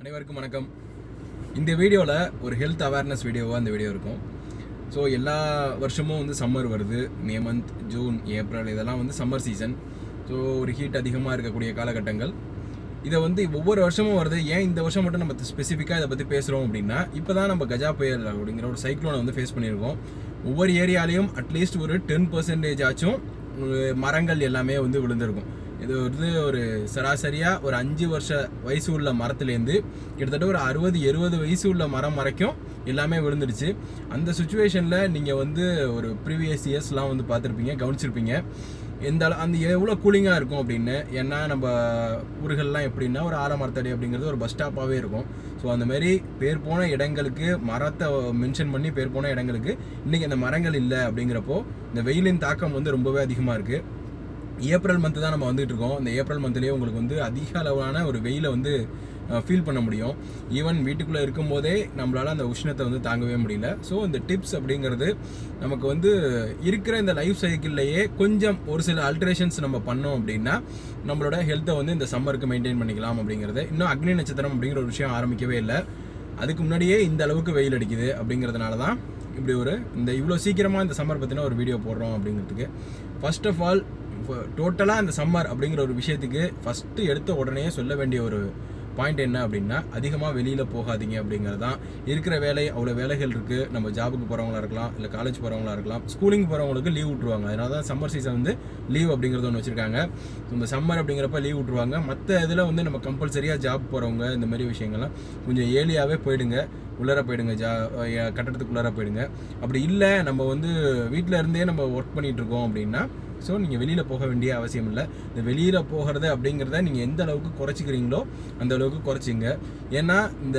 அனைவருக்கும் வணக்கம் இந்த வீடியோவில் ஒரு ஹெல்த் அவேர்னஸ் வீடியோவாக இந்த வீடியோ இருக்கும் ஸோ எல்லா வருஷமும் வந்து சம்மர் வருது மே மந்த் ஜூன் ஏப்ரல் இதெல்லாம் வந்து சம்மர் சீசன் ஸோ ஒரு ஹீட் அதிகமாக இருக்கக்கூடிய காலகட்டங்கள் இதை வந்து ஒவ்வொரு வருஷமும் வருது ஏன் இந்த வருஷம் மட்டும் நம்ம ஸ்பெசிஃபிக்காக இதை பற்றி பேசுகிறோம் அப்படின்னா இப்போ தான் நம்ம கஜா புயல் அப்படிங்கிற ஒரு சைக்ளோனை வந்து ஃபேஸ் பண்ணியிருக்கோம் ஒவ்வொரு ஏரியாலையும் அட்லீஸ்ட் ஒரு டென் பர்சன்டேஜ் ஆச்சும் ஒரு மரங்கள் எல்லாமே வந்து விழுந்திருக்கும் இது வந்து ஒரு சராசரியாக ஒரு அஞ்சு வருஷ வயசு உள்ள மரத்துலேருந்து கிட்டத்தட்ட ஒரு அறுபது எழுபது வயசு உள்ள மரம் வரைக்கும் எல்லாமே விழுந்துடுச்சு அந்த சுச்சுவேஷனில் நீங்கள் வந்து ஒரு ப்ரீவியஸ் இயர்ஸ்லாம் வந்து பார்த்துருப்பீங்க கவனிச்சிருப்பீங்க எந்த அள- அந்த எவ்வளோ கூலிங்காக இருக்கும் அப்படின்னு ஏன்னா நம்ம ஊர்கள்லாம் எப்படின்னா ஒரு ஆலமரத்தடி அப்படிங்கிறது ஒரு பஸ் ஸ்டாப்பாகவே இருக்கும் ஸோ அந்த மாதிரி பேர் போன இடங்களுக்கு மரத்தை மென்ஷன் பண்ணி பேர் போன இடங்களுக்கு இன்றைக்கி அந்த மரங்கள் இல்லை அப்படிங்கிறப்போ இந்த வெயிலின் தாக்கம் வந்து ரொம்பவே அதிகமாக இருக்குது ஏப்ரல் மந்த் தான் நம்ம வந்துட்டு இருக்கோம் இந்த ஏப்ரல் மந்த்லேயே உங்களுக்கு வந்து அதிக அளவான ஒரு வெயிலை வந்து ஃபீல் பண்ண முடியும் ஈவன் வீட்டுக்குள்ளே இருக்கும்போதே நம்மளால் அந்த உஷ்ணத்தை வந்து தாங்கவே முடியல ஸோ இந்த டிப்ஸ் அப்படிங்கிறது நமக்கு வந்து இருக்கிற இந்த லைஃப் சைக்கிள்லையே கொஞ்சம் ஒரு சில அல்ட்ரேஷன்ஸ் நம்ம பண்ணோம் அப்படின்னா நம்மளோட ஹெல்த்தை வந்து இந்த சம்மருக்கு மெயின்டைன் பண்ணிக்கலாம் அப்படிங்கிறது இன்னும் அக்னி நட்சத்திரம் அப்படிங்கிற ஒரு விஷயம் ஆரம்பிக்கவே இல்லை அதுக்கு முன்னாடியே இந்த அளவுக்கு வெயில் அடிக்குது அப்படிங்கிறதுனால தான் இப்படி ஒரு இந்த இவ்வளோ சீக்கிரமாக இந்த சம்மர் பற்றின ஒரு வீடியோ போடுறோம் அப்படிங்கிறதுக்கு ஃபர்ஸ்ட் ஆஃப் ஆல் டோட்டலாக இந்த சம்மர் அப்படிங்கிற ஒரு விஷயத்துக்கு ஃபஸ்ட்டு எடுத்த உடனே சொல்ல வேண்டிய ஒரு பாயிண்ட் என்ன அப்படின்னா அதிகமாக வெளியில் போகாதீங்க அப்படிங்கிறது தான் இருக்கிற வேலை அவ்வளோ வேலைகள் இருக்குது நம்ம ஜாபுக்கு போகிறவங்களா இருக்கலாம் இல்லை காலேஜ் போகிறவங்களா இருக்கலாம் ஸ்கூலிங் போகிறவங்களுக்கு லீவ் விட்ருவாங்க அதனால தான் சம்மர் சீசன் வந்து லீவ் அப்படிங்கிறது ஒன்று வச்சுருக்காங்க இந்த சம்மர் அப்படிங்கிறப்ப லீவ் விட்ருவாங்க மற்ற இதில் வந்து நம்ம கம்பல்சரியாக ஜாப் போகிறவங்க இந்த மாதிரி விஷயங்கள்லாம் கொஞ்சம் ஏர்லியாகவே போயிடுங்க உள்ளார போயிடுங்க ஜா அஹ் கட்டடத்துக்குள்ளார போயிடுங்க அப்படி இல்லை நம்ம வந்து வீட்டில் இருந்தே நம்ம ஒர்க் பண்ணிட்டு இருக்கோம் அப்படின்னா ஸோ நீங்கள் வெளியில் போக வேண்டிய அவசியம் இல்லை இந்த வெளியில் போகிறது அப்படிங்கிறத நீங்கள் எந்த அளவுக்கு குறைச்சிக்கிறீங்களோ அந்த அளவுக்கு குறைச்சிங்க ஏன்னா இந்த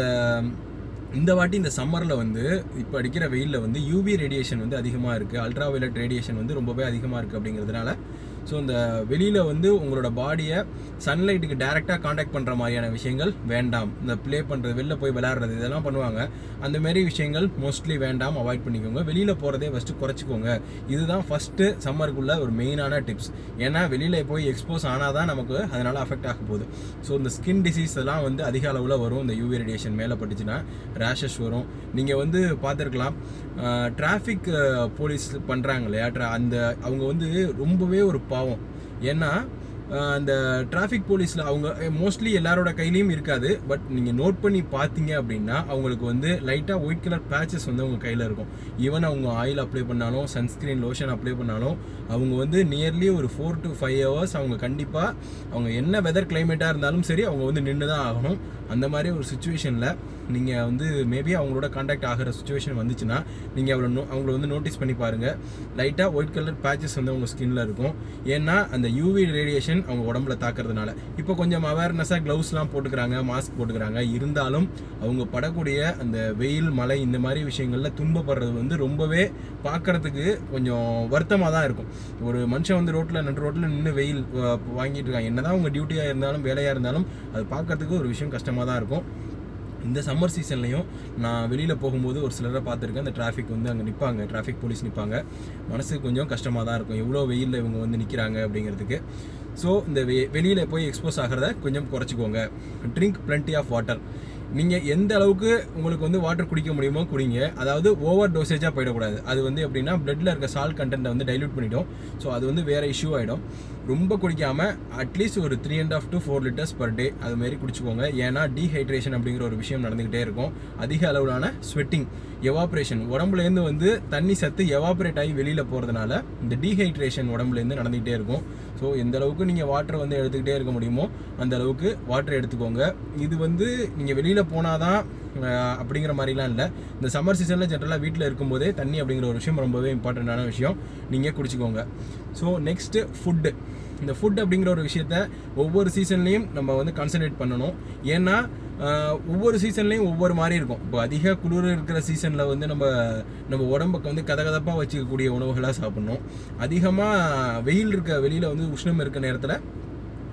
இந்த வாட்டி இந்த சம்மரில் வந்து இப்போ அடிக்கிற வெயிலில் வந்து யூவி ரேடியேஷன் வந்து அதிகமாக இருக்குது அல்ட்ரா வயலட் ரேடியேஷன் வந்து ரொம்பவே அதிகமாக இருக்குது அப்படிங்கிறதுனால ஸோ இந்த வெளியில் வந்து உங்களோட பாடியை சன்லைட்டுக்கு டைரெக்டாக காண்டாக்ட் பண்ணுற மாதிரியான விஷயங்கள் வேண்டாம் இந்த ப்ளே பண்ணுறது வெளில போய் விளையாடுறது இதெல்லாம் பண்ணுவாங்க அந்த மாதிரி விஷயங்கள் மோஸ்ட்லி வேண்டாம் அவாய்ட் பண்ணிக்கோங்க வெளியில் போகிறதே ஃபஸ்ட்டு குறைச்சிக்கோங்க இதுதான் ஃபஸ்ட்டு சம்மருக்குள்ள ஒரு மெயினான டிப்ஸ் ஏன்னா வெளியில் போய் எக்ஸ்போஸ் ஆனால் தான் நமக்கு அதனால் அஃபெக்ட் ஆக போகுது ஸோ இந்த ஸ்கின் டிசீஸ் எல்லாம் வந்து அதிக அளவில் வரும் இந்த யூவி ரேடியேஷன் மேலே பட்டுச்சுன்னா ரேஷஸ் வரும் நீங்கள் வந்து பார்த்துருக்கலாம் டிராஃபிக் போலீஸ் பண்ணுறாங்க இல்லையா tra- அந்த அவங்க வந்து ரொம்பவே ஒரு பாவம் ஏன்னா அஹ், அந்த டிராஃபிக் போலீஸில் அவங்க மோஸ்ட்லி எல்லாரோட கையிலையும் இருக்காது பட் நீங்கள் நோட் பண்ணி பார்த்தீங்க அப்படின்னா அவங்களுக்கு வந்து லைட்டாக ஒயிட் கலர் பேச்சஸ் வந்து அவங்க கையில் இருக்கும் ஈவன் அவங்க ஆயில் அப்ளை பண்ணாலும் சன்ஸ்க்ரீன் லோஷன் அப்ளை பண்ணாலும் அவங்க வந்து நியர்லி ஒரு ஃபோர் டு ஃபைவ் ஹவர்ஸ் அவங்க கண்டிப்பாக அவங்க என்ன வெதர் கிளைமேட்டாக இருந்தாலும் சரி அவங்க வந்து நின்று தான் ஆகணும் அந்த மாதிரி ஒரு சுச்சுவேஷனில் நீங்கள் வந்து மேபி அவங்களோட காண்டாக்ட் ஆகிற சுச்சுவேஷன் வந்துச்சுன்னா நீங்கள் அவளை நோ அவங்கள வந்து நோட்டீஸ் பண்ணி பாருங்கள் லைட்டாக ஒயிட் கலர் பேச்சஸ் வந்து அவங்க ஸ்கின்ல இருக்கும் ஏன்னா அந்த யூவி ரேடியேஷன் அவங்க உடம்புல தாக்குறதுனால இப்போ கொஞ்சம் அவேர்னஸாக க்ளவுஸ்லாம் போட்டுக்கிறாங்க மாஸ்க் போட்டுக்கிறாங்க இருந்தாலும் அவங்க படக்கூடிய அந்த வெயில் மழை இந்த மாதிரி விஷயங்களில் துன்பப்படுறது வந்து ரொம்பவே பார்க்கறதுக்கு கொஞ்சம் வருத்தமாக தான் இருக்கும் ஒரு மனுஷன் வந்து ரோட்டில் நட்டு ரோட்டில் நின்று வெயில் அஹ், வாங்கிட்டு இருக்காங்க என்னதான் உங்கள் டியூட்டியாக இருந்தாலும் வேலையாக இருந்தாலும் அது பார்க்கறதுக்கு ஒரு விஷயம் கஷ்டமாக தான் இருக்கும் இந்த சம்மர் சீசன்லையும் நான் வெளியில் போகும்போது ஒரு சிலரை பார்த்துருக்கேன் அந்த டிராஃபிக் வந்து அங்கே நிற்பாங்க டிராஃபிக் போலீஸ் நிற்பாங்க மனசுக்கு கொஞ்சம் கஷ்டமாக தான் இருக்கும் எவ்வளோ வெயிலில் இவங்க வந்து நிற்கிறாங்க அப்படிங்கிறதுக்கு ஸோ இந்த வெ வெளியில் போய் எக்ஸ்போஸ் ஆகிறத கொஞ்சம் குறைச்சிக்கோங்க ட்ரிங்க் plenty ஆஃப் வாட்டர் நீங்கள் எந்த அளவுக்கு உங்களுக்கு வந்து வாட்டர் குடிக்க முடியுமோ குடிங்க அதாவது ஓவர் டோசேஜாக போயிடக்கூடாது அது வந்து எப்படின்னா பிளட்டில் இருக்க சால்ட் கண்டென்ட்டை வந்து டைல்யூட் பண்ணிடும் ஸோ அது வந்து வேறு இஷ்யூ ஆகிடும் ரொம்ப குடிக்காமல் அட்லீஸ்ட் ஒரு three and half to four litres per day அது மாதிரி குடிச்சுக்கோங்க ஏன்னா டீஹைட்ரேஷன் அப்படிங்கிற ஒரு விஷயம் நடந்துக்கிட்டே இருக்கும் அதிக அளவிலான ஸ்வெட்டிங் எவாப்ரேஷன் உடம்புலேருந்து வந்து தண்ணி சத்து எவாப்ரேட் ஆகி வெளியில் போகிறதுனால இந்த டீஹைட்ரேஷன் உடம்புலேருந்து நடந்துக்கிட்டே இருக்கும் ஸோ எந்த அளவுக்கு நீங்கள் வாட்டர் வந்து எடுத்துக்கிட்டே இருக்க முடியுமோ அந்த அளவுக்கு வாட்டர் எடுத்துக்கோங்க இது வந்து நீங்கள் வெளியில் போனாதான் அஹ், அப்படிங்கிற மாதிரிலாம் இல்லை இந்த சம்மர் சீசனில் ஜென்ரலாக வீட்டில் இருக்கும்போதே தண்ணி அப்படிங்கிற ஒரு விஷயம் ரொம்பவே இம்பார்ட்டண்ட்டான விஷயம் நீங்கள் குடிச்சிக்கோங்க ஸோ நெக்ஸ்ட்டு ஃபுட்டு இந்த ஃபுட் அப்படிங்கிற ஒரு விஷயத்த ஒவ்வொரு சீசன்லேயும் நம்ம வந்து கான்சன்ட்ரேட் பண்ணணும் ஏன்னா ஆஹ், ஒவ்வொரு சீசன்லேயும் ஒவ்வொரு மாதிரி இருக்கும் இப்போ அதிக குளிர் இருக்கிற சீசனில் வந்து நம்ம நம்ம உடம்புக்கு வந்து கதகதப்பாக வச்சுக்கக்கூடிய உணவுகளாக சாப்பிட்ணும் அதிகமாக வெயில் இருக்க வெளியில் வந்து உஷ்ணம் இருக்க நேரத்தில்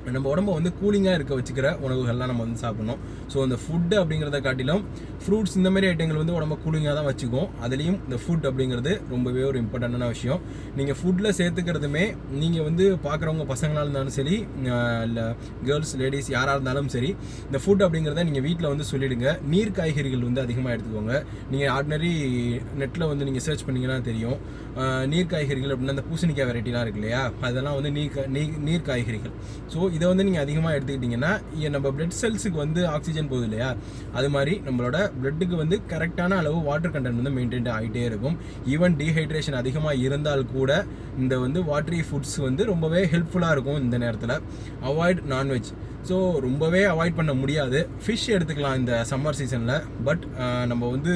நம்ம உடம்ப வந்து கூலிங்காக இருக்க வச்சுக்கிற உணவுகள்லாம் நம்ம வந்து சாப்பிடணும் ஸோ இந்த ஃபுட்டு அப்படிங்கிறத காட்டிலும் ஃப்ரூட்ஸ் இந்த மாதிரி ஐட்டங்கள் வந்து உடம்ப கூலிங்காக தான் வச்சுக்கும் அதுலேயும் இந்த ஃபுட் அப்படிங்கிறது ரொம்பவே ஒரு இம்பார்ட்டண்டான விஷயம் நீங்கள் ஃபுட்டில் சேர்த்துக்கிறதுமே நீங்கள் வந்து பார்க்குறவங்க பசங்களாக இருந்தாலும் சரி இல்லை கேர்ள்ஸ் லேடிஸ் யாராக இருந்தாலும் சரி இந்த ஃபுட் அப்படிங்கிறத நீங்கள் வீட்டில் வந்து சொல்லிடுங்க நீர் காய்கறிகள் வந்து அதிகமாக எடுத்துக்கோங்க நீங்கள் ஆர்டினரி நெட்டில் வந்து நீங்கள் சர்ச் பண்ணிங்கன்னா தெரியும் ஆஹ் நீர் காய்கறிகள் அப்படின்னா அந்த பூசணிக்காய் வெரைட்டிலாம் இருக்கு இல்லையா அதெல்லாம் வந்து நீர் கா- நீர் நீர் காய்கறிகள் ஸோ இதை வந்து நீங்கள் அதிகமாக எடுத்துக்கிட்டிங்கன்னா இ- நம்ம பிளட் செல்ஸுக்கு வந்து ஆக்சிஜன் போகுது இல்லையா அது மாதிரி நம்மளோட பிளட்டுக்கு வந்து கரெக்டான அளவு வாட்டர் கண்டென்ட் வந்து மெயின்டைன் ஆகிட்டே இருக்கும் ஈவன் டீஹைட்ரேஷன் அதிகமாக இருந்தால் கூட இந்த வந்து வாட்டரி ஃபுட்ஸ் வந்து ரொம்பவே ஹெல்ப்ஃபுல்லாக இருக்கும் இந்த நேரத்தில் அவாய்ட் நான்வெஜ் ஸோ ரொம்பவே அவாய்ட் பண்ண முடியாது ஃபிஷ் எடுத்துக்கலாம் இந்த சம்மர் சீசனில் பட் நம்ம வந்து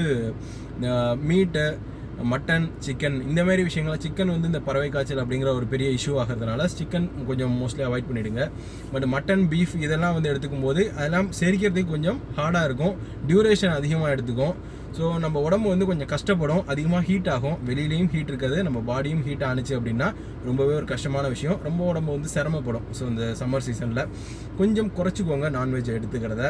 மீட்டு மட்டன் சிக்கன் இந்த மாதிரி விஷயங்கள் சிக்கன் வந்து இந்த பறவை காய்ச்சல் அப்படிங்கிற ஒரு பெரிய இஷ்யூ ஆகிறதுனால சிக்கன் கொஞ்சம் மோஸ்ட்லி அவாய்ட் பண்ணிடுங்க பட் மட்டன் பீஃப் இதெல்லாம் வந்து எடுத்துக்கும் போது அதெல்லாம் செரிக்கிறதுக்கு கொஞ்சம் ஹார்டாக இருக்கும் டியூரேஷன் அதிகமாக எடுத்துக்கும் ஸோ நம்ம உடம்பு வந்து கொஞ்சம் கஷ்டப்படும் அதிகமாக ஹீட் ஆகும் வெளியிலையும் ஹீட் இருக்காது நம்ம பாடியும் ஹீட் ஆனிச்சு அப்படின்னா ரொம்பவே ஒரு கஷ்டமான விஷயம் ரொம்ப உடம்பு வந்து சிரமப்படும் ஸோ இந்த சம்மர் சீசனில் கொஞ்சம் குறைச்சிக்கோங்க நான்வெஜ் எடுத்துக்கிறத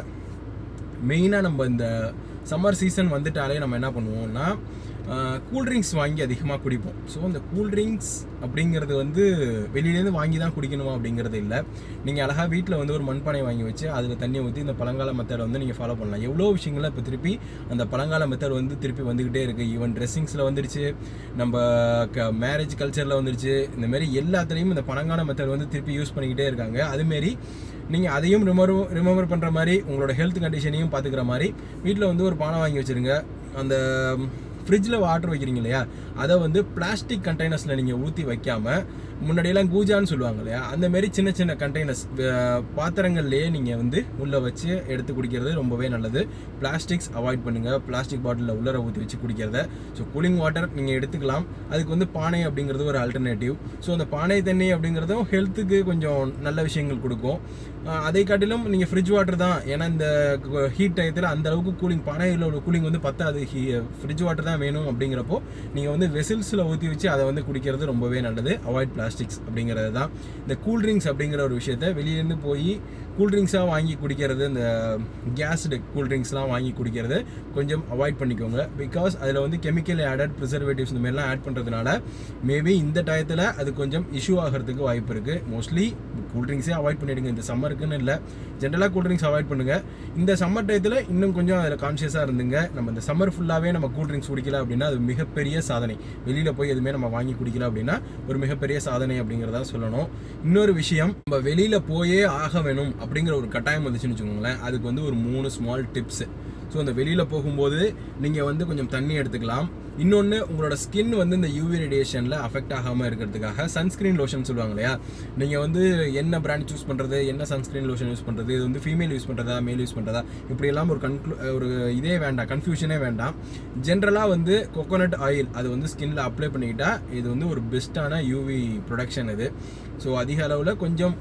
மெயினாக நம்ம இந்த சம்மர் சீசன் வந்துட்டாலே நம்ம என்ன பண்ணுவோம்னா கூல்ட்ரிங்க்ஸ் வாங்கி அதிகமாக குடிப்போம் ஸோ இந்த கூல்ட்ரிங்க்ஸ் அப்படிங்கிறது வந்து வெளியிலேருந்து வாங்கி தான் குடிக்கணுமா அப்படிங்கிறது இல்லை நீங்கள் அழகாக வீட்டில் வந்து ஒரு மண்பானை வாங்கி வச்சு அதில் தண்ணியை ஊற்றி இந்த பழங்கால மெத்தடை வந்து நீங்கள் ஃபாலோ பண்ணலாம் எவ்வளோ விஷயங்களை இப்போ திருப்பி அந்த பழங்கால மெத்தட் வந்து திருப்பி வந்துக்கிட்டே இருக்குது ஈவன் ட்ரெஸ்ஸிங்ஸில் வந்துடுச்சு நம்ம க மேரேஜ் கல்ச்சரில் வந்துடுச்சு இந்த மாதிரி எல்லாத்துலேயும் இந்த பழங்கால மெத்தட் வந்து திருப்பி யூஸ் பண்ணிக்கிட்டே இருக்காங்க அதுமாரி நீங்கள் அதையும் ரிமர் ரிமெம்பர் பண்ணுற மாதிரி உங்களோட ஹெல்த் கண்டிஷனையும் பார்த்துக்கிற மாதிரி வீட்டில் வந்து ஒரு பானை வாங்கி வச்சுருங்க அந்த ஃப்ரிட்ஜில் வாட்டர் வைக்கிறீங்க இல்லையா அதை வந்து பிளாஸ்டிக் கண்டெய்னர்ஸில் நீங்கள் ஊற்றி வைக்காமல் முன்னாடியெல்லாம் கூஜான்னு சொல்லுவாங்க இல்லையா அந்த மாதிரி சின்ன சின்ன கண்டெய்னர்ஸ் பாத்திரங்கள்லேயே நீங்கள் வந்து உள்ளே வச்சு எடுத்து குடிக்கிறது ரொம்பவே நல்லது பிளாஸ்டிக்ஸ் அவாய்ட் பண்ணுங்கள் பிளாஸ்டிக் பாட்டிலில் உள்ளர ஊற்றி வச்சு குடிக்கிறத ஸோ கூலிங் வாட்டர் நீங்கள் எடுத்துக்கலாம் அதுக்கு வந்து பானை அப்படிங்கிறது ஒரு ஆல்டர்னேட்டிவ் ஸோ அந்த பானை தண்ணி அப்படிங்கிறதும் ஹெல்த்துக்கு கொஞ்சம் நல்ல விஷயங்கள் கொடுக்கும் ஆஹ் அதை காட்டிலும் நீங்கள் ஃப்ரிட்ஜ் வாட்டர் தான் ஏன்னா இந்த ஹீட் டயத்தில் அந்த அளவுக்கு கூலிங் பானையில் உள்ள கூலிங் வந்து பத்தாது ஃப்ரிட்ஜ் வாட்டர் தான் வேணும் அப்படிங்கிறப்போ நீங்கள் வந்து வெசில்ஸில் ஊற்றி வச்சு அதை வந்து குடிக்கிறது ரொம்பவே நல்லது அவாய்ட் பிளாஸ்டிக்ஸ் அப்படிங்கிறது தான் இந்த கூல்ட்ரிங்க்ஸ் அப்படிங்கிற ஒரு விஷயத்த வெளியிலேருந்து போய் கூல்ட்ரிங்க்ஸாக வாங்கி குடிக்கிறது இந்த கேஸ்டு கூல்ட்ரிங்க்ஸ்லாம் வாங்கி குடிக்கிறது கொஞ்சம் அவாய்ட் பண்ணிக்கோங்க பிகாஸ் அதில் வந்து கெமிக்கல் ஆடட் ப்ரிசர்வேட்டிவ்ஸ் இந்த மாதிரிலாம் ஆட் பண்ணுறதுனால மேபி இந்த டயத்தில் அது கொஞ்சம் இஷ்யூ ஆகிறதுக்கு வாய்ப்பு இருக்குது மோஸ்ட்லி கூல்ட்ரிங்க்ஸே அவாய்ட் பண்ணிடுங்க இந்த சம்மருக்குன்னு இல்லை ஜென்ரலாக கூல்ட்ரிங்க்ஸ் அவாய்ட் பண்ணுங்கள் இந்த சம்மர் டயத்தில் இன்னும் கொஞ்சம் அதில் கான்ஷியஸாக இருந்துங்க நம்ம இந்த சம்மர் ஃபுல்லாகவே நம்ம கூல்ட்ரிங்க்ஸ் குடிக்கல அப்படின்னா அது மிகப்பெரிய சாதனை வெளியில் போய் எதுவுமே நம்ம வாங்கி குடிக்கல அப்படின்னா ஒரு மிகப்பெரிய சாதனை அப்படிங்கிறதா சொல்லணும் இன்னொரு விஷயம் நம்ம வெளியில் போயே ஆக வேணும் அப்படிங்கிற ஒரு கட்டாயம் வந்துச்சுன்னு வச்சுக்கோங்களேன் அதுக்கு வந்து ஒரு மூணு ஸ்மால் டிப்ஸ் ஸோ அந்த வெளியில் போகும்போது நீங்கள் வந்து கொஞ்சம் தண்ணி எடுத்துக்கலாம் இன்னொன்று உங்களோட ஸ்கின் வந்து இந்த யூவி ரேடியேஷனில் அஃபெக்ட் ஆகாமல் இருக்கிறதுக்காக சன்ஸ்க்ரீன் லோஷன் சொல்லுவாங்க இல்லையா நீங்கள் வந்து என்ன பிராண்ட் சூஸ் பண்ணுறது என்ன சன்ஸ்க்ரீன் லோஷன் யூஸ் பண்ணுறது இது வந்து ஃபீமேல் யூஸ் பண்ணுறதா மேல் யூஸ் பண்ணுறதா இப்படி எல்லாம் ஒரு கன்க்ளூ ஒரு இதே வேண்டாம் கன்ஃபியூஷனே வேண்டாம் ஜென்ரலாக வந்து கோகோனட் ஆயில் அது வந்து ஸ்கின்ல அப்ளை பண்ணிக்கிட்டா இது வந்து ஒரு பெஸ்ட்டான யூவி ப்ரொடக்ஷன் இது ஸோ அதிக அளவில் கொஞ்சம்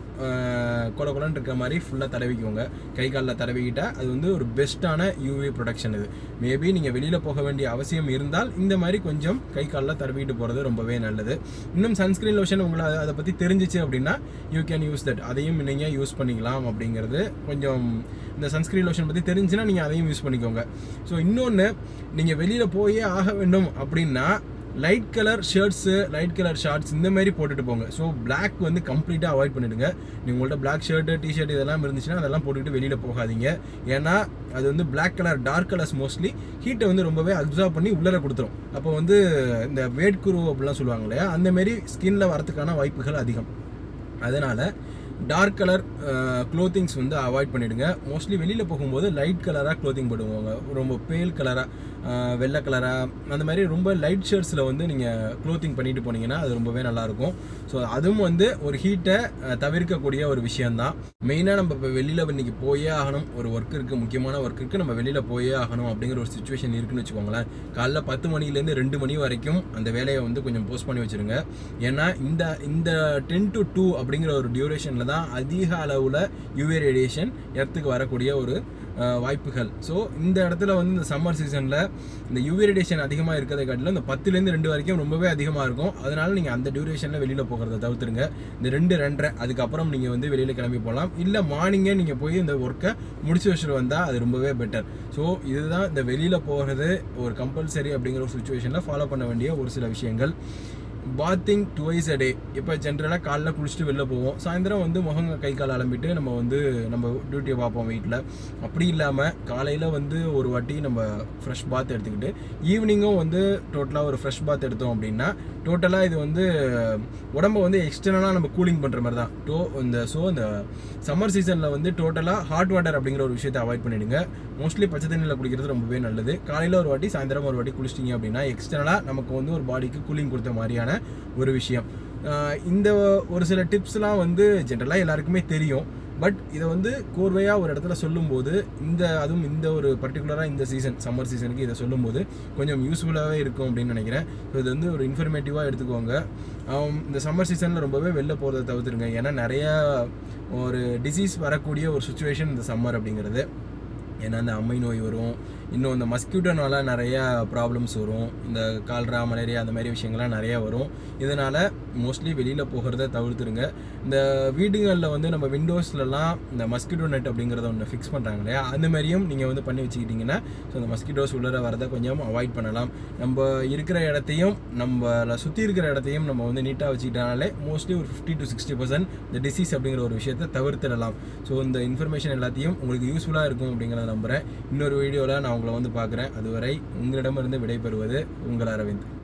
கொல கொலன்னு இருக்க மாதிரி ஃபுல்லாக தடவிக்கோங்க கை காலில் தடவிக்கிட்டா அது வந்து ஒரு பெஸ்ட்டான யூவி ப்ரொடக்ஷன் இது மேபி நீங்கள் வெளியில் போக வேண்டிய அவசியம் இருந்தால் இந்த மாதிரி கொஞ்சம் கை காலில் தடவிட்டு போகிறது ரொம்பவே நல்லது இன்னும் சன்ஸ்கிரீன் லோஷன் உங்களை அதை- அதை பற்றி தெரிஞ்சிச்சு அப்படின்னா யூ கேன் யூஸ் தட் அதையும் நீங்கள் யூஸ் பண்ணிக்கலாம் அப்படிங்கிறது கொஞ்சம் இந்த சன்ஸ்கிரீன் லோஷன் பற்றி தெரிஞ்சுன்னா நீங்கள் அதையும் யூஸ் பண்ணிக்கோங்க ஸோ இன்னொன்று நீங்கள் வெளியில் போயே ஆக வேண்டும் அப்படின்னா light colour shirts light colour shorts இந்த மாதிரி போட்டுட்டு போங்க ஸோ Black வந்து கம்ப்ளீட்டாக அவாய்ட் பண்ணிடுங்க நீங்கள் உங்கள்ட்ட Black ஷர்ட்டு டிஷர்ட் இதெல்லாம் இருந்துச்சுன்னா அதெல்லாம் போட்டுக்கிட்டு வெளியில் போகாதீங்க ஏன்னா அது வந்து Black colour dark colours mostly ஹீட்டை வந்து ரொம்பவே அப்சர்வ் பண்ணி உள்ளர கொடுத்துரும் அப்போ வந்து இந்த வேட்குரு அப்படிலாம் சொல்லுவாங்க இல்லையா அந்த மாதிரி ஸ்கின்ல வரதுக்கான வாய்ப்புகள் அதிகம் அதனால் டார்க் கலர் க்ளோத்திங்ஸ் வந்து அவாய்ட் பண்ணிடுங்க மோஸ்ட்லி வெளியில் போகும்போது லைட் கலராக க்ளோத்திங் போடுவாங்க ரொம்ப பேல் கலராக வெள்ளை கலராக அந்த மாதிரி ரொம்ப லைட் ஷர்ட்ஸில் வந்து நீங்கள் க்ளோத்திங் பண்ணிட்டு போனீங்கன்னா அது ரொம்பவே நல்லாயிருக்கும் ஸோ அதுவும் வந்து ஒரு ஹீட்டை தவிர்க்கக்கூடிய ஒரு விஷயந்தான் மெயினாக நம்ம இப்போ வெளியில் இன்னைக்கு போயே ஆகணும் ஒரு ஒர்க் இருக்குது முக்கியமான ஒர்க் இருக்குது நம்ம வெளியில் போயே ஆகணும் அப்படிங்கிற ஒரு சுச்சுவேஷன் இருக்குன்னு வச்சுக்கோங்களேன் காலைல பத்து மணிலேருந்து ரெண்டு மணி வரைக்கும் அந்த வேலையை வந்து கொஞ்சம் போஸ்ட் பண்ணி வச்சுருங்க ஏன்னா இந்த இந்த டென் டு டூ அப்படிங்கிற ஒரு டியூரேஷனில் தான் அதிக அளவில் யூஏ ரேடியேஷன் எர்த்துக்கு வரக்கூடிய ஒரு அஹ், வாய்ப்புகள் ஸோ இந்த இடத்துல வந்து இந்த சம்மர் சீசனில் இந்த யூவி ரேடியேஷன் அதிகமாக இருக்கிறதை காட்டிலும் இந்த பத்துலேருந்து ரெண்டு வரைக்கும் ரொம்பவே அதிகமாக இருக்கும் அதனால நீங்கள் அந்த டியூரேஷனில் வெளியில் போகிறத தவிர்த்துருங்க இந்த ரெண்டு ரெண்டரை அதுக்கப்புறம் நீங்கள் வந்து வெளியில் கிளம்பி போகலாம் இல்லை மார்னிங்கே நீங்கள் போய் இந்த ஒர்க்கை முடிச்சு வச்சுட்டு வந்தால் அது ரொம்பவே பெட்டர் ஸோ இதுதான் இந்த வெளியில் போகிறது ஒரு கம்பல்சரி அப்படிங்கிற ஒரு சுச்சுவேஷனில் ஃபாலோ பண்ண வேண்டிய ஒரு சில விஷயங்கள் பாத்திங் டுவைஸ் அ டே இப்போ ஜென்ரலாக காலைல குளிச்சுட்டு வெளில போவோம் சாயந்தரம் வந்து முகங்க கை கால் அலம்பிட்டு நம்ம வந்து நம்ம டியூட்டியை பார்ப்போம் வீட்டில் அப்படி இல்லாமல் காலையில் வந்து ஒரு வாட்டி நம்ம ஃப்ரெஷ் பாத் எடுத்துக்கிட்டு ஈவினிங்கும் வந்து டோட்டலாக ஒரு ஃப்ரெஷ் பாத் எடுத்தோம் அப்படின்னா டோட்டலாக இது வந்து உடம்ப வந்து எக்ஸ்டர்னலாக நம்ம கூலிங் பண்ணுற மாதிரி தான் டோ இந்த ஸோ இந்த சம்மர் சீசனில் வந்து டோட்டலாக ஹாட் வாட்டர் அப்படிங்கிற ஒரு விஷயத்தை அவாய்ட் பண்ணிடுங்க மோஸ்ட்லி பச்சை தண்ணியில் குடிக்கிறது ரொம்பவே நல்லது காலையில் ஒரு வாட்டி சாயந்தரம் ஒரு வாட்டி குளிச்சிட்டிங்க அப்படின்னா எக்ஸ்டர்னலாக நமக்கு வந்து ஒரு பாடிக்கு கூலிங் கொடுத்த மாதிரியான ஒரு விஷயம் ஆஹ் இந்த ஒரு சில டிப்ஸ்லாம் வந்து ஜென்ரலாக எல்லாருக்குமே தெரியும் பட் இதை வந்து கோர்வையாக ஒரு இடத்துல சொல்லும்போது இந்த அதுவும் இந்த ஒரு பர்டிகுலராக இந்த சீசன் சம்மர் சீசனுக்கு இதை சொல்லும்போது கொஞ்சம் யூஸ்ஃபுல்லாகவே இருக்கும் அப்படின்னு நினைக்கிறேன் ஸோ இது வந்து ஒரு இன்ஃபர்மேட்டிவாக எடுத்துக்கோங்க ஆம், இந்த சம்மர் சீசனில் ரொம்பவே வெளில போகிறத தவிர்த்துருங்க ஏன்னா நிறையா ஒரு டிசீஸ் வரக்கூடிய ஒரு சுச்சுவேஷன் இந்த சம்மர் அப்படிங்கிறது ஏன்னா இந்த அம்மை நோய் வரும் இன்னும் இந்த மஸ்கியூட்டோனால நிறைய ப்ராப்ளம்ஸ் வரும் இந்த கால்ரா மலேரியா அந்த மாதிரி விஷயங்கள்லாம் நிறையா வரும் இதனால் மோஸ்ட்லி வெளியில் போகிறத தவிர்த்துருங்க இந்த வீடுகளில் வந்து நம்ம விண்டோஸ்லலாம் இந்த மஸ்கிட்டோ நெட் அப்படிங்கிறத ஒன்று ஃபிக்ஸ் பண்ணுறாங்க இல்லையா அந்த மாதிரியும் நீங்கள் வந்து பண்ணி வச்சுக்கிட்டிங்கன்னா ஸோ அந்த மஸ்கிட்டோஸ் உள்ளர வரதை கொஞ்சம் அவாய்ட் பண்ணலாம் நம்ம இருக்கிற இடத்தையும் நம்மளை சுற்றி இருக்கிற இடத்தையும் நம்ம வந்து நீட்டாக வச்சுக்கிட்டனாலே மோஸ்ட்லி ஒரு ஃபிஃப்டி டு சிக்ஸ்டி பர்சன்ட் இந்த டிசீஸ் அப்படிங்கிற ஒரு விஷயத்தை தவிர்த்திடலாம் ஸோ இந்த இன்ஃபர்மேஷன் எல்லாத்தையும் உங்களுக்கு யூஸ்ஃபுல்லாக இருக்கும் அப்படிங்கிறத நம்புகிறேன் இன்னொரு வீடியோவில் நான் உங்களை வந்து பார்க்குறேன் அதுவரை உங்களிடமிருந்து விடைபெறுவது உங்கள் அரவிந்த்